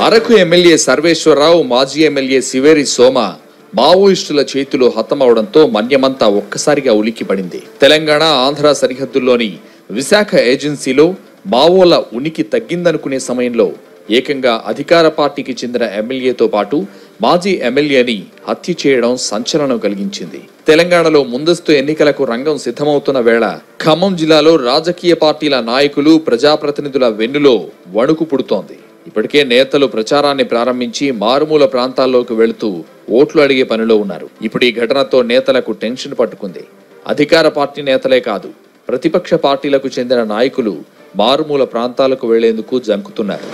Araku MLA Sarveswara Rao మాజీ MLA శివేరి సోమ మావోయిస్టుల చేతిలో హతమవడంతో మన్యమంతా ఒక్కసారిగా ఉలిక్కిపడింది తెలంగాణ ఆంధ్ర సరిహద్దుల్లోని విశాఖ ఏజెన్సీలో మావోల ఉనికి తగ్గిందనుకునే సమయంలో ఏకంగా అధికార పార్టీకి చెందిన ఎమ్మెల్యేతో పాటు మాజీ ఎమ్మెల్యేని హత్య చేయడం సంచలనం కలిగించింది తెలంగాణలో ముందస్తు ఎన్నికలకు రంగం సిద్ధమవుతున్న వేళ ఖమ్మం జిల్లాలో రాజకీయ పార్టీల నాయకులు ప్రజాప్రతినిధుల వెన్నులో వణుకు పుడుతోంది ఇప్పటికే నేతలు ప్రచారాన్ని ప్రారంభించి మారుమూల ప్రాంతాల్లోకి వెళుతూ ఓట్లు అడిగే పనిలో ఉన్నారు ఇప్పుడు ఈ ఘటనతో నేతలకు టెన్షన్ పట్టుకుంది అధికార పార్టీ నేతలే కాదు ప్రతిపక్ష పార్టీలకు చెందిన నాయకులు మారుమూల ప్రాంతాలకు వెళ్లేందుకు జంకుతున్నారు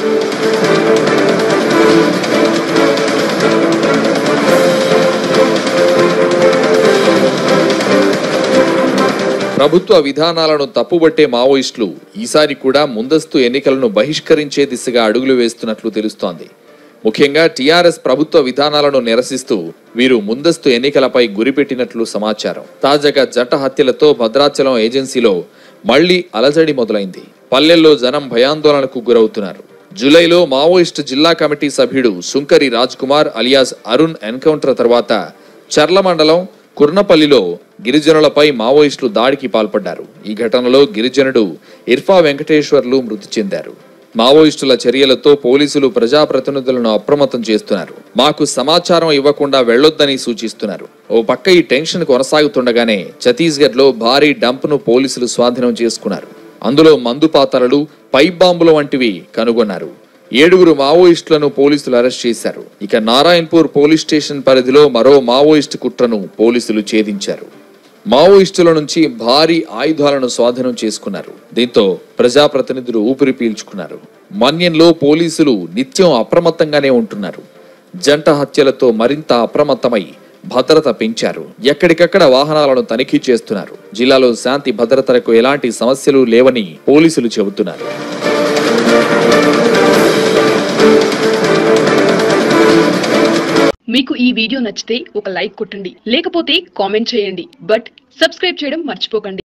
ప్రభుత్వ విధానాలను తప్పుబట్టే మావోయిస్టులు ఈసారి కూడా ముందస్తు ఎన్నికలను బహిష్కరించే దిశగా అడుగులు వేస్తున్నట్లు తెలుస్తోంది ముఖ్యంగా టీఆర్ఎస్ ప్రభుత్వ విధానాలను నిరసిస్తూ వీరు ముందస్తు ఎన్నికలపై గురిపెట్టినట్లు సమాచారం తాజాగా జంట హత్యలతో భద్రాచలం ఏజెన్సీలో మళ్లీ అలజడి మొదలైంది పల్లెల్లో జనం భయాందోళనకు గురవుతున్నారు జూలైలో మావోయిస్టు జిల్లా కమిటీ సభ్యుడు సుంకరి రాజ్ కుమార్ అలియాస్ అరుణ్ ఎన్కౌంటర్ తర్వాత చర్ల మండలం కుర్నపల్లిలో గిరిజనులపై మావోయిస్టులు దాడికి పాల్పడ్డారు ఈ ఘటనలో గిరిజనుడు ఇర్ఫా వెంకటేశ్వర్లు మృతి చెందారు మావోయిస్టుల చర్యలతో పోలీసులు ప్రజాప్రతినిధులను అప్రమత్తం చేస్తున్నారు మాకు సమాచారం ఇవ్వకుండా వెళ్లొద్దని సూచిస్తున్నారు ఓ పక్క ఈ టెన్షన్ కొనసాగుతుండగానే ఛత్తీస్గఢ్ లో భారీ డంప్ ను పోలీసులు స్వాధీనం చేసుకున్నారు అందులో మందు పాతరలు పైప్ బాంబులు వంటివి కనుగొన్నారు ఏడుగురు మావోయిస్టులను పోలీసులు అరెస్ట్ చేశారు ఇక నారాయణపూర్ పోలీస్ స్టేషన్ పరిధిలో మరో మావోయిస్టు కుట్రను పోలీసులు ఛేదించారు మావోయిస్టుల నుంచి భారీ ఆయుధాలను స్వాధీనం చేసుకున్నారు దీంతో ప్రజాప్రతినిధులు ఊపిరి పీల్చుకున్నారు మన్యంలో పోలీసులు నిత్యం అప్రమత్తంగానే ఉంటున్నారు జంట హత్యలతో మరింత అప్రమత్తమై భద్రత పెంచారు ఎక్కడికక్కడ వాహనాలను తనిఖీ చేస్తున్నారు జిల్లాలో శాంతి భద్రతలకు ఎలాంటి సమస్యలు లేవని పోలీసులు చెబుతున్నారు మీకు ఈ వీడియో నచ్చితే ఒక లైక్ కొట్టండి లేకపోతే కామెంట్ చేయండి బట్ సబ్స్క్రైబ్ చేయడం మర్చిపోకండి